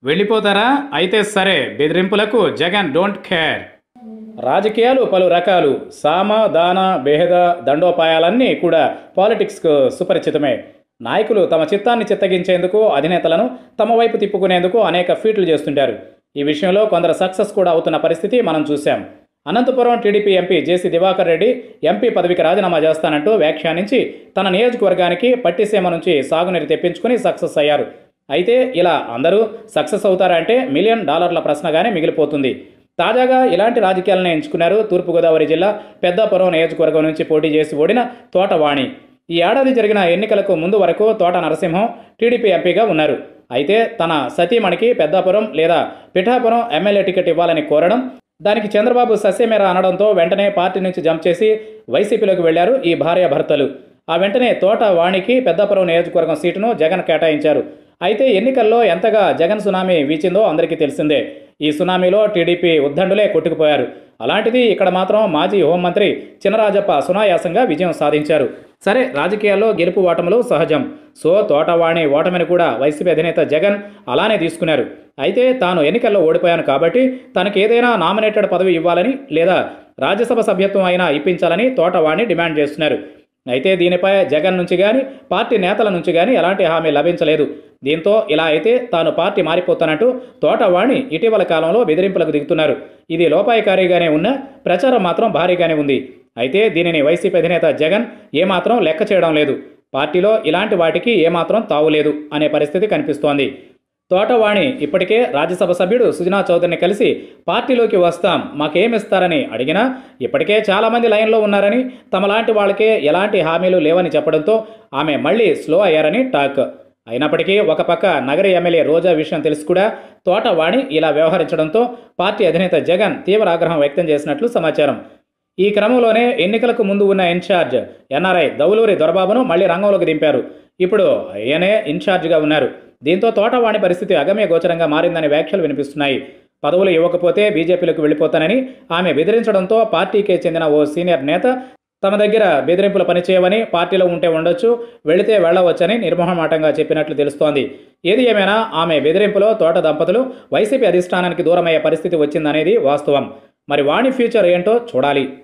వెళ్ళిపోతారా అయితే సరే బెదిరింపులకు జగన్ డోంట్ కేర్ రాజకీయాలు పలు రకాలు సామ దాన భేద దండోపాయాలన్నీ కూడా పాలిటిక్స్కు సుపరిచితమే నాయకులు తమ చిత్తాన్ని చిత్తగించేందుకు అధినేతలను తమ వైపు తిప్పుకునేందుకు అనేక ఫీట్లు చేస్తుంటారు ఈ విషయంలో కొందరు సక్సెస్ కూడా అవుతున్న పరిస్థితి మనం చూశాం Anantapur TDP MP JC Diwakar Reddy MP పదవికి రాజీనామా చేస్తానంటూ వ్యాఖ్యానించి తన నియోజకవర్గానికి పట్టిసీమ నుంచి సాగునీరు తెప్పించుకుని సక్సెస్ అయ్యారు అయితే ఇలా అందరూ సక్సెస్ అవుతారంటే మిలియన్ డాలర్ల ప్రశ్నగానే మిగిలిపోతుంది తాజాగా ఇలాంటి రాజకీయాలను ఎంచుకున్నారు తూర్పుగోదావరి జిల్లా పెద్దాపురం నియోజకవర్గం నుంచి పోటీ చేసి ఓడిన తోటవాణి ఈ ఏడాది జరిగిన ఎన్నికలకు ముందు వరకు తోట నరసింహం టీడీపీ ఎంపీగా ఉన్నారు అయితే తన సతీమణికి పెద్దాపురం లేదా పిఠాపురం ఎమ్మెల్యే టికెట్ ఇవ్వాలని కోరడం దానికి చంద్రబాబు సస్యమేర అనడంతో వెంటనే పార్టీ నుంచి జంప్ చేసి వైసీపీలోకి వెళ్లారు ఈ భార్య భర్తలు ఆ వెంటనే తోట వాణికి పెద్దాపురం నియోజకవర్గం సీటును జగన్ కేటాయించారు అయితే ఎన్నికల్లో ఎంతగా జగన్ సునామీ వీచిందో అందరికీ తెలిసిందే ఈ సునామీలో టీడీపీ ఉద్దండులే కొట్టుకుపోయారు అలాంటిది ఇక్కడ మాత్రం మాజీ హోంమంత్రి చినరాజప్ప సునాయాసంగా విజయం సాధించారు సరే రాజకీయాల్లో గెలుపు ఓటములు సహజం సో తోటవాణి ఓటమిని కూడా వైసీపీ అధినేత జగన్ అలానే తీసుకున్నారు అయితే తాను ఎన్నికల్లో ఓడిపోయాను కాబట్టి తనకు ఏదైనా నామినేటెడ్ పదవి ఇవ్వాలని లేదా రాజ్యసభ సభ్యత్వం అయినా ఇప్పించాలని తోటవాణి డిమాండ్ చేస్తున్నారు అయితే దీనిపై జగన్ నుంచి కానీ పార్టీ నేతల నుంచి కానీ ఎలాంటి హామీ లభించలేదు దీంతో ఇలా అయితే తాను పార్టీ మారిపోతానంటూ తోటవాణి ఇటీవల కాలంలో బెదిరింపులకు దిగుతున్నారు ఇది లోపాయకారిగానే ఉన్న ప్రచారం మాత్రం భారీగానే ఉంది అయితే దీనిని వైసీపీ అధినేత జగన్ ఏమాత్రం లెక్క చేయడం లేదు పార్టీలో ఇలాంటి వాటికి ఏమాత్రం తావులేదు అనే పరిస్థితి కనిపిస్తోంది తోటవాణి ఇప్పటికే రాజ్యసభ సభ్యుడు సుజనా చౌదరిని కలిసి పార్టీలోకి వస్తాం మాకేమిస్తారని అడిగినా ఇప్పటికే చాలామంది లైన్లో ఉన్నారని తమలాంటి వాళ్ళకే ఎలాంటి హామీలు లేవని చెప్పడంతో ఆమె మళ్ళీ స్లో అయ్యారని టాక్ అయినప్పటికీ ఒక పక్క నగర ఎమ్మెల్యే రోజా విషయం తెలిసి కూడా తోటవాణి ఇలా వ్యవహరించడంతో పార్టీ అధినేత జగన్ తీవ్ర ఆగ్రహం వ్యక్తం చేసినట్లు సమాచారం ఈ క్రమంలోనే ఎన్నికలకు ముందు ఉన్న ఇన్ఛార్జ్ ఎన్ఆర్ఐ దౌలూరి దొరబాబును మళ్ళీ రంగంలోకి దింపారు ఇప్పుడు ఈయనే ఇన్ఛార్జిగా ఉన్నారు దీంతో తోటవాణి పరిస్థితి అగమ్య గోచరంగా మారిందనే వ్యాఖ్యలు వినిపిస్తున్నాయి పదవులు ఇవ్వకపోతే బీజేపీలోకి వెళ్ళిపోతానని ఆమె బెదిరించడంతో పార్టీకే చెందిన ఓ సీనియర్ నేత తమ దగ్గర బెదిరింపులు పనిచేయవని పార్టీలో ఉంటే ఉండొచ్చు వెళితే వెళ్ళవచ్చని నిర్మోహమాటంగా చెప్పినట్లు తెలుస్తోంది ఏది ఏమైనా ఆమె బెదిరింపులో తోట దంపతులు వైసీపీ అధిష్టానానికి దూరమయ్యే పరిస్థితి వచ్చిందనేది వాస్తవం మరి వాణి ఫ్యూచర్ ఏంటో చూడాలి